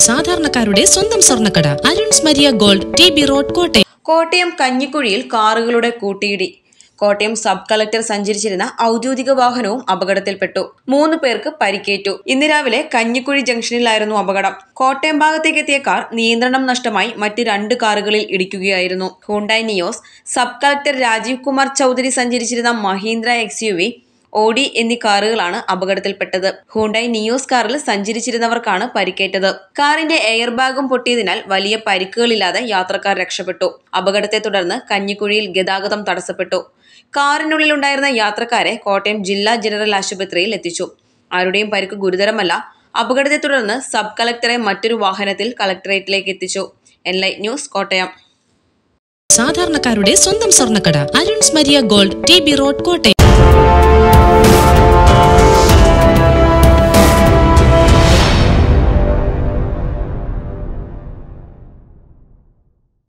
സാധാരണക്കാരുടെ സ്വന്തം സ്വർണ്ണക്കട Arun's Maria gold T B road Kottayam Kottayam കഞ്ഞിക്കുഴിയിൽ കാറുകളുടെ കൂട്ടിയിടി കോട്ടയം സബ് കളക്ടർ സഞ്ചരിച്ചിരുന്ന ഔദ്യോഗിക വാഹനവും അപകടത്തിൽപ്പെട്ടു മൂന്ന് പേർക്ക് പരിക്കേറ്റു ഇന്ന് രാവിലെ കഞ്ഞിക്കുഴി ജംഗ്ഷനിലായിരുന്നു അപകടം കോട്ടയം ഭാഗത്തേക്ക് എത്തിയ കാർ നിയന്ത്രണം നഷ്ടമായി മറ്റ് രണ്ട് കാറുകളിൽ ഇടിക്കുകയായിരുന്നു Hyundai Nios sub collector Rajeev Kumar Chaudhary സഞ്ചരിച്ചിരുന്ന Mahindra X U V Audi എന്നീ കാറുകളാണ് അപകടത്തിൽപ്പെട്ടത് ഹുണ്ടായി നിയോസ് കാറിൽ സഞ്ചരിച്ചിരുന്നവർക്കാണ് പരിക്കേറ്റത് കാറിന്റെ എയർ ബാഗും പൊട്ടിയതിനാൽ വലിയ പരിക്കുകളില്ലാതെ യാത്രക്കാർ രക്ഷപ്പെട്ടു അപകടത്തെ തുടർന്ന് കഞ്ഞിക്കുഴിയിൽ ഗതാഗതം തടസ്സപ്പെട്ടു കാറിനുള്ളിലുണ്ടായിരുന്ന യാത്രക്കാരെ കോട്ടയം ജില്ലാ ജനറൽ ആശുപത്രിയിൽ എത്തിച്ചു ആരുടെയും പരിക്ക് ഗുരുതരമല്ല അപകടത്തെ തുടർന്ന് സബ് കളക്ടറെ മറ്റൊരു വാഹനത്തിൽ കളക്ടറേറ്റിലേക്ക് എത്തിച്ചു എൻലൈറ്റ് ന്യൂസ് കോട്ടയം സാധാരണക്കാരുടെ സ്വന്തം സ്വർണ്ണക്കട Arun's Maria gold T B road Kottayam